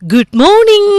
good morning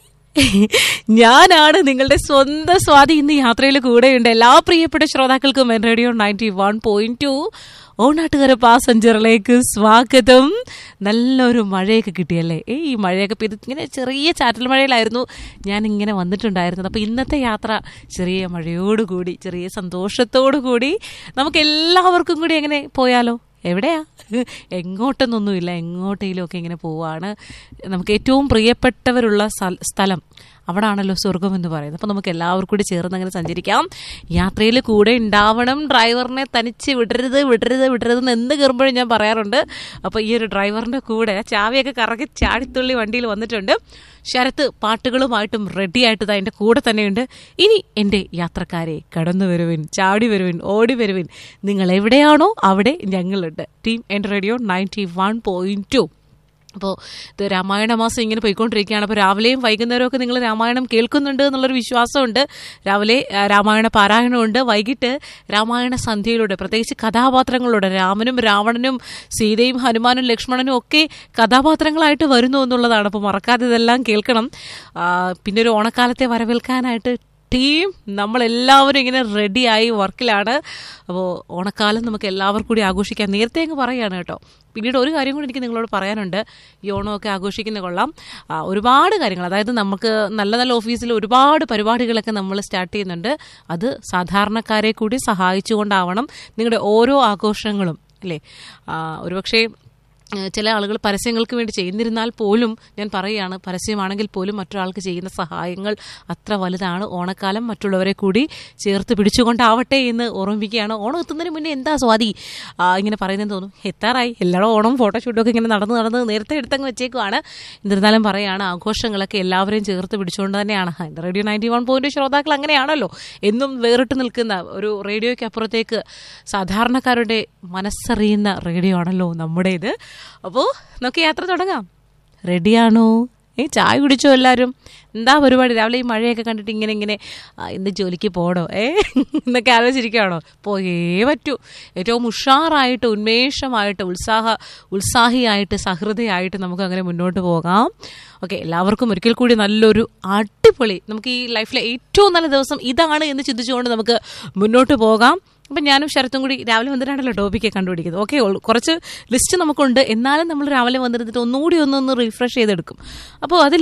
ഞാനാണ് നിങ്ങളുടെ സ്വന്തം സ്വാതി ഇന്ന് യാത്രയിൽ കൂടെയുണ്ട് എല്ലാ പ്രിയപ്പെട്ട ശ്രോതാക്കൾക്കും എൻ radio ninety one point two Onattukara പാസഞ്ചറിലേക്ക് സ്വാഗതം നല്ലൊരു മഴയൊക്കെ കിട്ടിയല്ലേ ഏ ഈ മഴയൊക്കെ പെയ്ത് ഇങ്ങനെ ചെറിയ ചാറ്റൽ മഴയിലായിരുന്നു ഞാൻ ഇങ്ങനെ വന്നിട്ടുണ്ടായിരുന്നത് അപ്പോൾ ഇന്നത്തെ യാത്ര ചെറിയ മഴയോടുകൂടി ചെറിയ സന്തോഷത്തോടു കൂടി നമുക്ക് എല്ലാവർക്കും കൂടി എങ്ങനെ പോയാലോ എവിടെയാ എങ്ങോട്ടെന്നൊന്നുമില്ല എങ്ങോട്ടെങ്കിലും ഒക്കെ ഇങ്ങനെ പോവാണ് നമുക്ക് ഏറ്റവും പ്രിയപ്പെട്ടവരുള്ള സ്ഥ- സ്ഥലം അവിടാണല്ലോ സ്വർഗം എന്ന് പറയുന്നത് അപ്പോൾ നമുക്ക് എല്ലാവർക്കും കൂടി ചേർന്ന് അങ്ങനെ സഞ്ചരിക്കാം യാത്രയിൽ കൂടെ ഉണ്ടാവണം ഡ്രൈവറിനെ തനിച്ച് വിടരുത് വിടരുത് വിടരുത് എന്ന് എന്ത് കയറുമ്പോഴും ഞാൻ പറയാറുണ്ട് അപ്പോൾ ഈ ഒരു ഡ്രൈവറിൻ്റെ കൂടെ ചാവിയൊക്കെ കറക്കി ചാടിത്തുള്ളി വണ്ടിയിൽ വന്നിട്ടുണ്ട് ശരത്ത് പാട്ടുകളുമായിട്ടും റെഡി ആയിട്ട് അതിൻ്റെ കൂടെ തന്നെയുണ്ട് ഇനി എൻ്റെ യാത്രക്കാരെ കടന്നു വരുവിൻ ചാടി വരുവിൻ ഓടി വരുവിൻ നിങ്ങൾ എവിടെയാണോ അവിടെ ഞങ്ങളുണ്ട് ടീം എൻ്റെ radio ninety one point two അപ്പോൾ ഇത് രാമായണ മാസം ഇങ്ങനെ പോയിക്കൊണ്ടിരിക്കുകയാണ് അപ്പോൾ രാവിലെയും വൈകുന്നേരവും ഒക്കെ നിങ്ങൾ രാമായണം കേൾക്കുന്നുണ്ട് എന്നുള്ളൊരു വിശ്വാസമുണ്ട് രാവിലെ ആ, രാമായണ പാരായണമുണ്ട് വൈകിട്ട് രാമായണ സന്ധ്യയിലൂടെ പ്രത്യേകിച്ച് കഥാപാത്രങ്ങളിലൂടെ രാമനും രാവണനും സീതയും ഹനുമാനും ലക്ഷ്മണനും ഒക്കെ കഥാപാത്രങ്ങളായിട്ട് വരുന്നു എന്നുള്ളതാണ് അപ്പോൾ മറക്കാതെ ഇതെല്ലാം കേൾക്കണം ആ, പിന്നെ ഒരു ഓണക്കാലത്തെ വരവേൽക്കാനായിട്ട് ടീം നമ്മളെല്ലാവരും ഇങ്ങനെ റെഡിയായി വർക്കിലാണ് അപ്പോൾ ഓണക്കാലം നമുക്ക് എല്ലാവർക്കും കൂടി ആഘോഷിക്കാം നേരത്തെ അങ്ങ് പറയുകയാണ് കേട്ടോ പിന്നീട് ഒരു കാര്യം കൂടി എനിക്ക് നിങ്ങളോട് പറയാനുണ്ട് ഈ ഓണമൊക്കെ ആഘോഷിക്കുന്ന കൊള്ളാം ആ, ഒരുപാട് കാര്യങ്ങൾ അതായത് നമുക്ക് നല്ല നല്ല ഓഫീസിൽ ഒരുപാട് പരിപാടികളൊക്കെ നമ്മൾ സ്റ്റാർട്ട് ചെയ്യുന്നുണ്ട് അത് സാധാരണക്കാരെ കൂടി സഹായിച്ചുകൊണ്ടാവണം നിങ്ങളുടെ ഓരോ ആഘോഷങ്ങളും അല്ലേ ആ, ഒരുപക്ഷേ ഏഹ് ചില ആളുകൾ പരസ്യങ്ങൾക്ക് വേണ്ടി ചെയ്യുന്നിരുന്നാൽ പോലും ഞാൻ പറയുകയാണ് പരസ്യമാണെങ്കിൽ പോലും മറ്റൊരാൾക്ക് ചെയ്യുന്ന സഹായങ്ങൾ അത്ര വലുതാണ് ഓണക്കാലം മറ്റുള്ളവരെ കൂടി ചേർത്ത് പിടിച്ചുകൊണ്ടാവട്ടെ എന്ന് ഓർമ്മിപ്പിക്കുകയാണ് ഓണം എത്തുന്നതിന് മുന്നേ എന്താ സ്വാതി ആ, ഇങ്ങനെ പറയുന്നതെന്ന് തോന്നുന്നു എത്താറായി എല്ലായിടും ഓണം ഫോട്ടോഷൂട്ടും ഒക്കെ ഇങ്ങനെ നടന്ന് നടന്ന് നേരത്തെ എടുത്തങ്ങ് വെച്ചേക്കുവാണ് എന്നിരുന്നാലും പറയുകയാണ് ആഘോഷങ്ങളൊക്കെ എല്ലാവരെയും ചേർത്ത് പിടിച്ചുകൊണ്ട് തന്നെയാണ് എൻ്റെ റേഡിയോ നയൻറ്റി വൺ പോയിന്റ് ശ്രോതാക്കൾ അങ്ങനെയാണല്ലോ എന്നും വേറിട്ട് നിൽക്കുന്ന ഒരു റേഡിയോയ്ക്ക് അപ്പുറത്തേക്ക് സാധാരണക്കാരുടെ മനസ്സറിയുന്ന റേഡിയോ ആണല്ലോ നമ്മുടേത് അപ്പോൾ നമുക്ക് യാത്ര തുടങ്ങാം റെഡിയാണോ ഏ ചായ കുടിച്ചോ എല്ലാവരും എന്താ പരിപാടി രാവിലെ ഈ മഴയൊക്കെ കണ്ടിട്ട് ഇങ്ങനെ ഇങ്ങനെ ആ, ഇന്ന് ജോലിക്ക് പോടോ ഏ എന്നൊക്കെ ആലോചിച്ചിരിക്കുകയാണോ പോയേ പറ്റൂ ഏറ്റവും ഉഷാറായിട്ട് ഉന്മേഷമായിട്ട് ഉത്സാഹ ഉത്സാഹിയായിട്ട് സഹൃദയായിട്ട് നമുക്ക് അങ്ങനെ മുന്നോട്ട് പോകാം ഓക്കെ എല്ലാവർക്കും ഒരിക്കൽ കൂടി നല്ലൊരു അടിപൊളി നമുക്ക് ഈ ലൈഫിലെ ഏറ്റവും നല്ല ദിവസം ഇതാണ് എന്ന് ചിന്തിച്ചുകൊണ്ട് നമുക്ക് മുന്നോട്ട് പോകാം അപ്പം ഞാനും ശരത്തും കൂടി രാവിലെ വന്നിട്ടാണല്ലോ ടോപ്പിക്കെ കണ്ടുപിടിക്കുന്നത് ഓക്കെ കുറച്ച് ലിസ്റ്റ് നമുക്കുണ്ട് എന്നാലും നമ്മൾ രാവിലെ വന്നിരുന്നിട്ട് ഒന്നുകൂടി ഒന്നൊന്ന് റീഫ്രഷ് ചെയ്തെടുക്കും അപ്പോൾ അതിൽ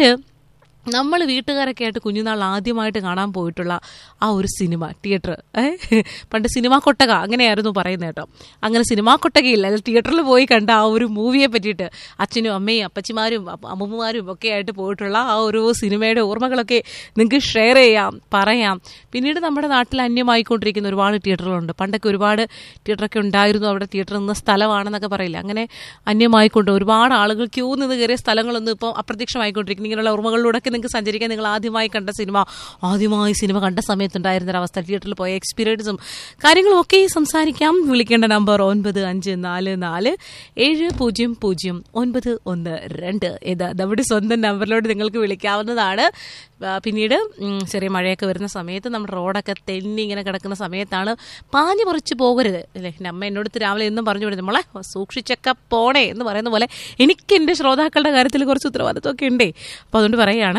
നമ്മൾ വീട്ടുകാരൊക്കെ ആയിട്ട് കുഞ്ഞുനാൾ ആദ്യമായിട്ട് കാണാൻ പോയിട്ടുള്ള ആ ഒരു സിനിമ തിയേറ്റർ ഏ പണ്ട് സിനിമാ കൊട്ടക അങ്ങനെയായിരുന്നു പറയുന്നത് കേട്ടോ അങ്ങനെ സിനിമാ കൊട്ടകയില്ല അതിൽ തിയേറ്ററിൽ പോയി കണ്ട ആ ഒരു മൂവിയെ പറ്റിയിട്ട് അച്ഛനും അമ്മയും അപ്പച്ചിമാരും അപ്പ- അമ്മൂമ്മമാരും ഒക്കെ ആയിട്ട് പോയിട്ടുള്ള ആ ഒരു സിനിമയുടെ ഓർമ്മകളൊക്കെ നിങ്ങൾക്ക് ഷെയർ ചെയ്യാം പറയാം പിന്നീട് നമ്മുടെ നാട്ടിൽ അന്യമായിക്കൊണ്ടിരിക്കുന്ന ഒരുപാട് തിയേറ്ററുകളുണ്ട് പണ്ടൊക്കെ ഒരുപാട് തിയേറ്ററൊക്കെ ഉണ്ടായിരുന്നു അവിടെ തിയേറ്റർ നിന്ന സ്ഥലമാണെന്നൊക്കെ പറയില്ല അങ്ങനെ അന്യമായിക്കൊണ്ട് ഒരുപാട് ആളുകൾ ക്യൂ നിന്ന് കയറിയ സ്ഥലങ്ങളൊന്നും ഇപ്പോൾ അപ്രത്യക്ഷമായിക്കൊണ്ടിരിക്കുന്നു ഇങ്ങനെയുള്ള ഓർമ്മകളിലൂടെ ഒക്കെ നിങ്ങൾക്ക് സഞ്ചരിക്കാൻ നിങ്ങൾ ആദ്യമായി കണ്ട സിനിമ ആദ്യമായി സിനിമ കണ്ട സമയത്തുണ്ടായിരുന്ന ഒരു അവസ്ഥ തിയേറ്ററിൽ പോയ എക്സ്പീരിയൻസും കാര്യങ്ങളും ഒക്കെ സംസാരിക്കാം വിളിക്കേണ്ട നമ്പർ ഒൻപത് അഞ്ച് നാല് നാല് ഏഴ് പൂജ്യം പൂജ്യം ഒൻപത് ഒന്ന് രണ്ട് ഇത് നമ്മുടെ സ്വന്തം നമ്പറിലോട്ട് നിങ്ങൾക്ക് വിളിക്കാവുന്നതാണ് ആ, പിന്നീട് ഉം, ചെറിയ മഴയൊക്കെ വരുന്ന സമയത്ത് നമ്മുടെ റോഡൊക്കെ തെന്നി ഇങ്ങനെ കിടക്കുന്ന സമയത്താണ് പാഞ്ഞു പറിച്ച് പോകരുത് അല്ലേ എൻ്റെ അമ്മ എന്നോട് അടുത്ത് രാവിലെ എന്നും പറഞ്ഞു വിടുന്നത് നമ്മളെ സൂക്ഷിച്ചൊക്കെ പോണേ എന്ന് പറയുന്ന പോലെ എനിക്ക് എൻ്റെ ശ്രോതാക്കളുടെ കാര്യത്തിൽ കുറച്ച് ഉത്തരവാദിത്വമൊക്കെ ഉണ്ടേ അപ്പോൾ അതുകൊണ്ട് പറയുകയാണ്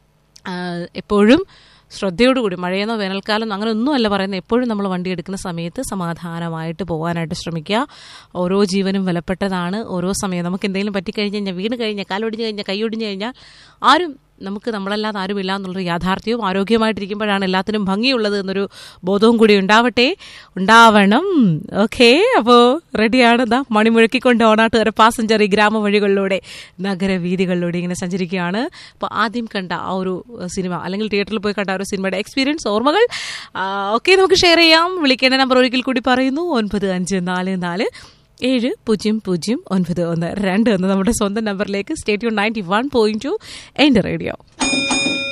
ആ, എപ്പോഴും ശ്രദ്ധയോടുകൂടി മഴയെന്നോ വേനൽക്കാലം അങ്ങനെ ഒന്നുമല്ല പറയുന്നത് എപ്പോഴും നമ്മൾ വണ്ടി എടുക്കുന്ന സമയത്ത് സമാധാനമായിട്ട് പോകാനായിട്ട് ശ്രമിക്കുക ഓരോ ജീവനും വിലപ്പെട്ടതാണ് ഓരോ സമയം നമുക്ക് എന്തെങ്കിലും പറ്റിക്കഴിഞ്ഞ് കഴിഞ്ഞാൽ വീണ് കഴിഞ്ഞാൽ കാലൊടിഞ്ഞ് കഴിഞ്ഞാൽ കൈ ഒടിഞ്ഞ് കഴിഞ്ഞാൽ ആരും നമുക്ക് നമ്മളല്ലാതെ ആരുമില്ല എന്നുള്ളൊരു യാഥാർത്ഥ്യവും ആരോഗ്യമായിട്ടിരിക്കുമ്പോഴാണ് എല്ലാത്തിനും ഭംഗിയുള്ളത് എന്നൊരു ബോധവും കൂടി ഉണ്ടാവട്ടെ ഉണ്ടാവണം ഓക്കെ അപ്പോൾ റെഡിയാണ് ദാ മണിമുഴക്കിക്കൊണ്ട് ഓണാട്ടുകാര പാസഞ്ചർ ഈ ഗ്രാമവഴികളിലൂടെ നഗരവീതികളിലൂടെ ഇങ്ങനെ സഞ്ചരിക്കുകയാണ് അപ്പോൾ ആദ്യം കണ്ട ആ ഒരു ഏഹ്, സിനിമ അല്ലെങ്കിൽ തിയേറ്ററിൽ പോയി കണ്ട ആ ഒരു സിനിമയുടെ എക്സ്പീരിയൻസ് ഓർമ്മകൾ ഓക്കെ നമുക്ക് ഷെയർ ചെയ്യാം വിളിക്കേണ്ട നമ്പർ ഒരിക്കൽ കൂടി പറയുന്നു ഒൻപത് അഞ്ച് നാല് നാല് ഏഴ് പൂജ്യം പൂജ്യം ഒൻപത് ഒന്ന് രണ്ട് എന്ന് നമ്മുടെ സ്വന്തം നമ്പറിലേക്ക് stay tuned ninety one point two എൻ്റെ റേഡിയോ